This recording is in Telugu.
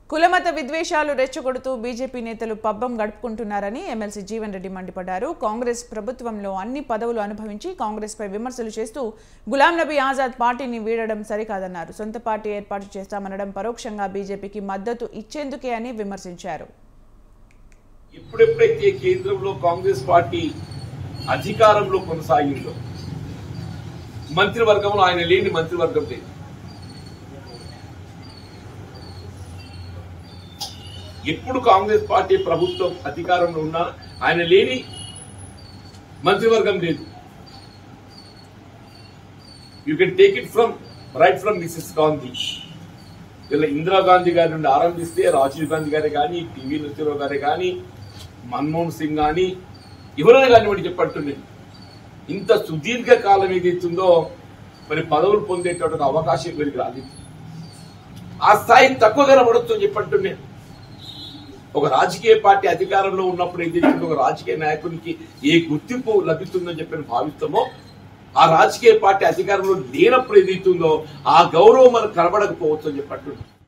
కులమత విద్వేషాలు రెచ్చగొడుతూ బీజేపీ నేతలు పబ్బం గడుపుకుంటున్నారని ఎమ్మెల్సీ జీవన్ రెడ్డి మండిపడ్డారు కాంగ్రెస్ ప్రభుత్వంలో అన్ని పదవులు అనుభవించి కాంగ్రెస్పై విమర్శలు చేస్తూ గులాం నబీ ఆజాద్ పార్టీని వీడడం సరికాదన్నారు సొంత పార్టీ ఏర్పాటు చేస్తామనడం పరోక్షంగా బీజేపీకి మద్దతు ఇచ్చేందుకే అని విమర్శించారు ఎప్పుడెప్పుడైతే కేంద్రంలో కాంగ్రెస్ పార్టీ అధికారంలో కొనసాగిందో మంత్రివర్గంలో ఆయన లేని మంత్రివర్గం లేదు ఎప్పుడు కాంగ్రెస్ పార్టీ ప్రభుత్వం అధికారంలో ఉన్నా ఆయన లేని మంత్రివర్గం లేదు you can take it from right from Mrs Gandhi ఇలా ఇందిరాగాంధీ గారి నుండి ఆరంభిస్తే రాజీవ్ గాంధీ గారే కానీ పివి నరసింహరావు గారే కానీ మన్మోహన్ సింగ్ కానీ ఎవరైనా కానివ్వండి చెప్పట్టున్నాను ఇంత సుదీర్ఘ కాలం ఏదైతుందో మరి పదవులు పొందేటటువంటి అవకాశం వీరికి రాలేదు ఆ స్థాయి తక్కువ కనబడచ్చు అని చెప్పట్టున్నాను ఒక రాజకీయ పార్టీ అధికారంలో ఉన్నప్పుడు ఏదైతే ఒక రాజకీయ నాయకునికి ఏ గుర్తింపు లభిస్తుందని చెప్పి భావిస్తామో ఆ రాజకీయ పార్టీ అధికారంలో లేనప్పుడు ఏదైతుందో ఆ గౌరవం మనకు కనబడకపోవచ్చు అని చెప్పట్టు